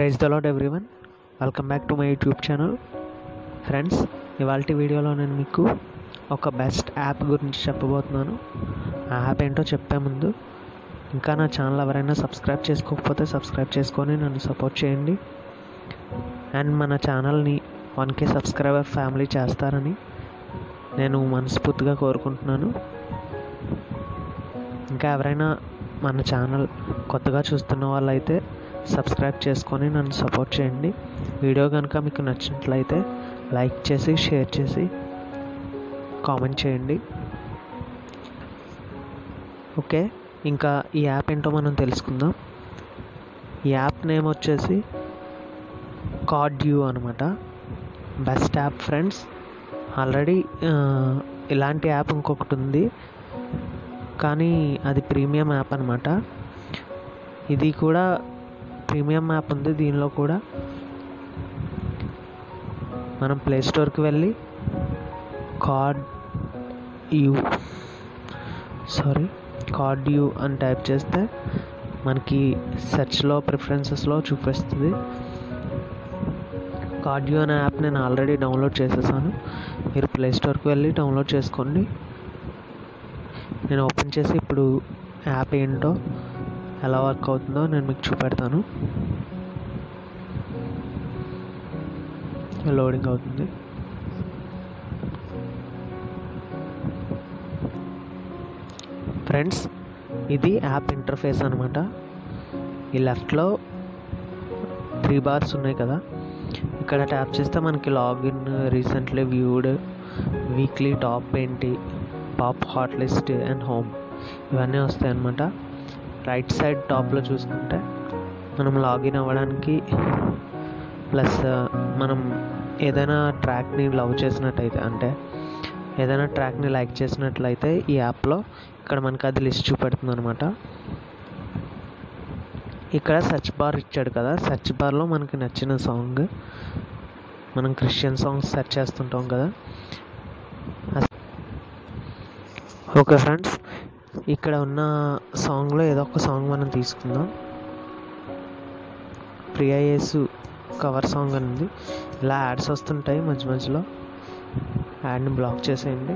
praise the Lord everyone welcome back to my YouTube channel friends ఇవాళ వీడియోలో నేను మీకు ఒక బెస్ట్ యాప్ గురించి చెప్పబోతున్నాను ఆ యాప్ ఏంటో చెప్పే ముందు ఇంకా నా ఛానల్ ఎవరైనా సబ్స్క్రైబ్ చేసుకోకపోతే సబ్స్క్రైబ్ చేసుకొని నన్ను సపోర్ట్ చేయండి అండ్ మన ఛానల్ని వన్ కే సబ్స్క్రైబర్ ఫ్యామిలీ చేస్తారని నేను మనస్ఫూర్తిగా కోరుకుంటున్నాను ఇంకా ఎవరైనా మన ఛానల్ కొత్తగా చూస్తున్న వాళ్ళైతే సబ్స్క్రైబ్ చేసుకొని నన్ను సపోర్ట్ చేయండి వీడియో కనుక మీకు నచ్చినట్లయితే లైక్ చేసి షేర్ చేసి కామెంట్ చేయండి ఓకే ఇంకా ఈ యాప్ ఏంటో మనం తెలుసుకుందాం ఈ యాప్ నేమ్ వచ్చేసి కార్డ్ యూ అనమాట బెస్ట్ యాప్ ఫ్రెండ్స్ ఆల్రెడీ ఇలాంటి యాప్ ఇంకొకటి ఉంది కానీ అది ప్రీమియం యాప్ అనమాట ఇది కూడా ప్రీమియం యాప్ ఉంది దీనిలో కూడా మనం ప్లే స్టోర్కి వెళ్ళి card U sorry card U అని టైప్ చేస్తే మనకి సెర్చ్లో ప్రిఫరెన్సెస్లో చూపిస్తుంది కార్డ్ యూ అనే యాప్ నేను ఆల్రెడీ డౌన్లోడ్ చేసేసాను మీరు ప్లే స్టోర్కి వెళ్ళి డౌన్లోడ్ చేసుకోండి నేను ఓపెన్ చేసి ఇప్పుడు యాప్ ఏంటో ఎలా వర్క్ అవుతుందో నేను మీకు చూపెడతాను లోడింగ్ అవుతుంది ఫ్రెండ్స్ ఇది యాప్ ఇంటర్ఫేస్ అనమాట ఈ లెఫ్ట్లో త్రీ బార్స్ ఉన్నాయి కదా ఇక్కడ ట్యాప్ చేస్తే మనకి login recently viewed weekly top ఏంటి pop hot list and home ఇవన్నీ వస్తాయి అన్నమాట రైట్ సైడ్ టాప్లో చూసుకుంటే మనం లాగిన్ అవ్వడానికి ప్లస్ మనం ఏదైనా ట్రాక్ని లవ్ చేసినట్టయితే అంటే ఏదైనా ట్రాక్ని లైక్ చేసినట్లయితే ఈ యాప్లో ఇక్కడ మనకి అది లిస్ట్ చూపెడుతుంది అనమాట ఇక్కడ సెర్చ్ బార్ ఇచ్చాడు కదా సెర్చ్ బార్లో మనకి నచ్చిన సాంగ్ మనం క్రిస్టియన్ సాంగ్స్ సెర్చ్ చేస్తుంటాం కదా ఓకే ఫ్రెండ్స్ ఇక్కడ ఉన్న సాంగ్లో ఏదో ఒక సాంగ్ మనం తీసుకుందాం ప్రియా యేసు కవర్ సాంగ్ అని ఉంది ఇలా యాడ్స్ వస్తుంటాయి మధ్య మధ్యలో యాడ్ని బ్లాక్ చేసేయండి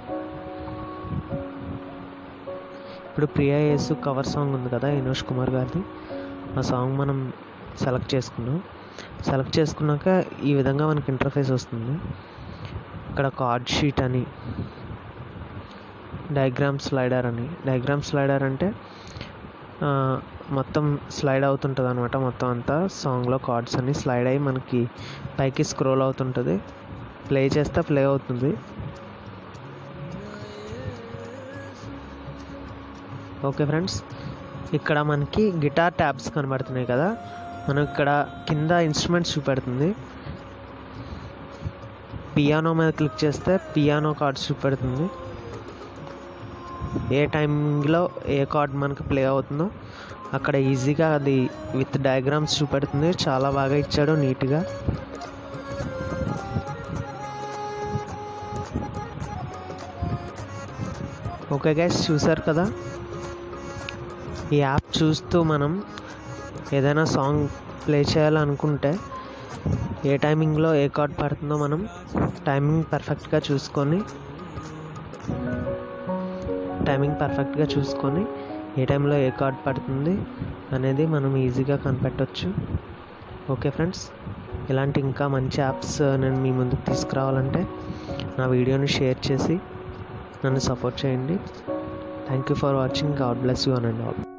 ఇప్పుడు ప్రియా యేసు కవర్ సాంగ్ ఉంది కదా వినోష్ కుమార్ గారిది ఆ సాంగ్ మనం సెలెక్ట్ చేసుకున్నాం సెలెక్ట్ చేసుకున్నాక ఈ విధంగా మనకి ఇంటర్ఫేస్ వస్తుంది ఇక్కడ కార్డ్ షీట్ అని డయాగ్రామ్ స్లైడర్ అని డయాగ్రామ్ స్లైడర్ అంటే మొత్తం స్లైడ్ అవుతుంటుంది అనమాట మొత్తం అంతా సాంగ్లో కార్డ్స్ అన్ని స్లైడ్ అయ్యి మనకి పైకి స్క్రోల్ అవుతుంటుంది ప్లే చేస్తే ప్లే అవుతుంది ఓకే ఫ్రెండ్స్ ఇక్కడ మనకి గిటార్ ట్యాబ్స్ కనబడుతున్నాయి కదా మనం ఇక్కడ కింద ఇన్స్ట్రుమెంట్స్ చూపెడుతుంది పియానో మీద క్లిక్ చేస్తే పియానో కార్డ్స్ చూపెడుతుంది ఏ టైంలో ఏ కార్డ్ మనకి ప్లే అవుతుందో అక్కడ ఈజీగా అది విత్ డయాగ్రామ్స్ చూపెడుతుంది చాలా బాగా ఇచ్చాడు నీట్గా ఓకే గైస్ చూసారు కదా ఈ యాప్ చూస్తూ మనం ఏదైనా సాంగ్ ప్లే చేయాలనుకుంటే ఏ టైమింగ్లో ఏ కార్డ్ పడుతుందో మనం టైమింగ్ పర్ఫెక్ట్గా చూసుకొని టైమింగ్ పర్ఫెక్ట్గా చూసుకొని ఏ టైంలో ఏ కార్డ్ పడుతుంది అనేది మనం ఈజీగా కనిపెట్టవచ్చు ఓకే ఫ్రెండ్స్ ఇలాంటి ఇంకా మంచి యాప్స్ నేను మీ ముందుకు తీసుకురావాలంటే నా వీడియోని షేర్ చేసి నన్ను సపోర్ట్ చేయండి thank you for watching God bless you and all